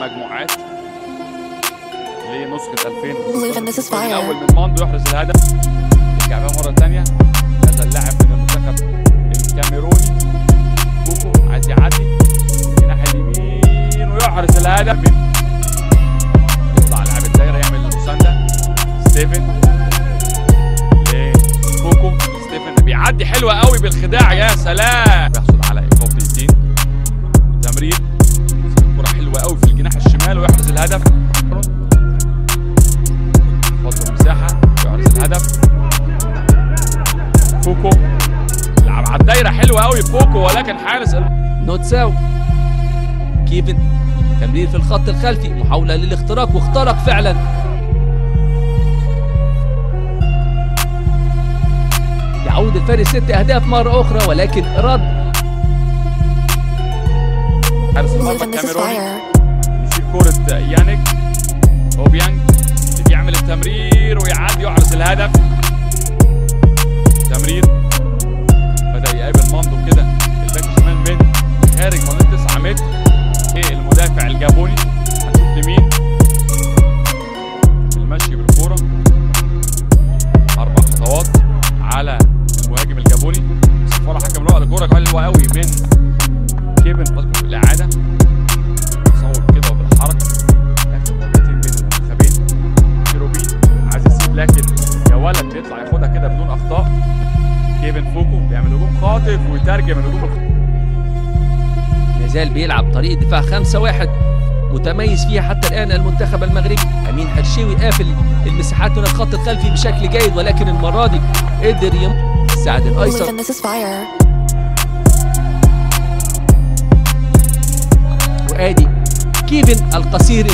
المجموعات لنسخة 2000 Believe in this is fire. الأول من ماندو يحرز الهدف يرجع بقى مرة تانية هذا اللاعب من المنتخب الكاميروني كوكو عايز يعدي الجناح اليمين ويحرز الهدف يطلع لاعب الدايرة يعمل المساندة ستيفن لكوكو ستيفن بيعدي حلوة قوي بالخداع يا سلام بيحصل على إيقاف دقيقتين تمرير كرة حلوة قوي في الجناح الشمال ويحرز الهدف فضل مساحة يحرز الهدف فوكو لعب على الدايرة حلوة قوي فوكو ولكن حارس الم- نوتساو كيفن تمرير في الخط الخلفي محاولة للاختراق واخترق فعلا يعود الفارس ست أهداف مرة أخرى ولكن رد حارس Believe المرمى in this is الكاميروني fire. يشيل كرة يانيك اوبيانج يعمل التمرير ويعدي يحرز الهدف تمرير بدأ يقابل ماندو كده الباك الشمال من خارج منطقة 9 متر ايه المدافع الجابوني هنشوف لمين المشي بالكورة أربع خطوات على المهاجم الجابوني صفارة حكم رائع الكورة حلوة قوي من كيفن في الإعادة تصور كده وبالحركه اخر مرتين بين المنتخبين كيروبين عايز يسيب لكن يا ولد بيطلع ياخدها كده بدون اخطاء كيفن فوكو بيعمل هجوم خاطف ويترجم الهجوم الخ- يزال بيلعب طريقة دفاع 5 1 متميز فيها حتى الآن المنتخب المغربي أمين حرشيوي قافل المساحات من الخط الخلفي بشكل جيد ولكن المرة دي قدر يم الساعد Believe الأيسر in this is fire. وادي كيفن القصير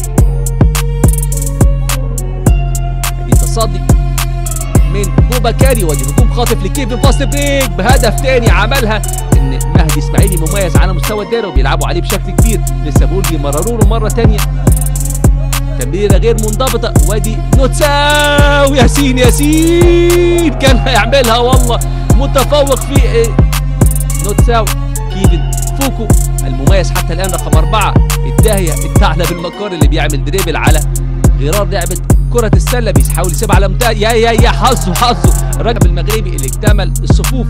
ادي تصدي من بوبكاري ودي هجوم خاطف لكيفن فاست بريك بهدف تاني عملها ان مهدي اسماعيلي مميز على مستوى الدائره وبيلعبوا عليه بشكل كبير لسه بقول بيمرروا له مره تانيه تمريره غير منضبطه وادي نوتساو ياسين ياسين كان هيعملها والله متفوق في إيه، نوتساو كيفن فوكو المميز حتى الان رقم أربعة الداهية الثعلب المكار اللي بيعمل دريبل على غرار لعبة كرة السلة بيحاول يسيبها على منتهى يا يا يا حظه حظه الرجل المغربي اللي اكتمل الصفوف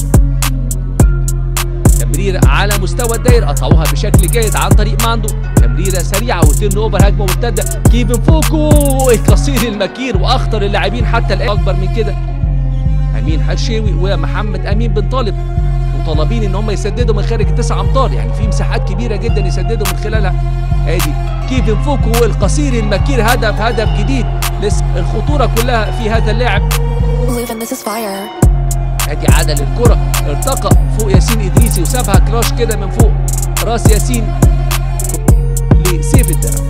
تمريرة على مستوى الداير قطعوها بشكل جيد عن طريق ماندو تمريرة سريعة وترن اوفر هجمة مرتدة كيفن فوكو القصير المكير واخطر اللاعبين حتى الان اكبر من كده امين حرشيوي ومحمد امين بن طالب مطالبين ان هم يسددوا من خارج التسع امتار يعني في مساحات كبيره جدا يسددوا من خلالها ادي كيفن فوكو القصير المكير هدف هدف جديد لسه الخطوره كلها في هذا اللاعب Believe in this is fire. ادي عدل الكره ارتقى فوق ياسين ادريسي وسابها كراش كده من فوق راس ياسين لسيف الدرع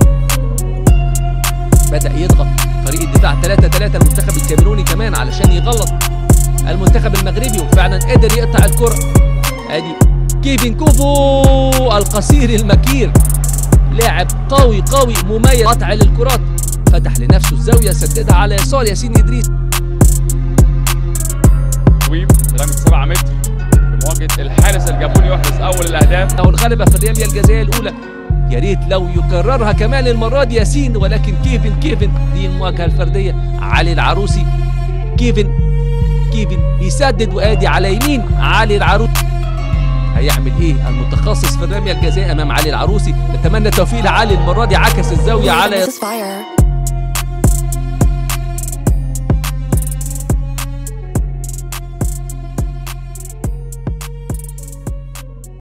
بدا يضغط طريقه دفاع 3 3 المنتخب الكاميروني كمان علشان يغلط المنتخب المغربي وفعلا قدر يقطع الكره ادي كيفن كوفو القصير المكير لاعب قوي قوي مميز قطع للكرات فتح لنفسه الزاويه سددها على يسار ياسين ادريس ويب رمي 7 متر في مواجهه الحارس الجابوني يحرز اول الاهداف او الغلبه في الرميه الجزائيه الاولى يا ريت لو يكررها كمان المره دي ياسين ولكن كيفن كيفن دي المواجهه الفرديه علي العروسي كيفن كيفن بيسدد وادي على يمين علي العروسي هيعمل ايه المتخصص في الرميه الجزائيه امام علي العروسي نتمنى التوفيق لعلي المره دي عكس الزاويه Believe in على this is fire.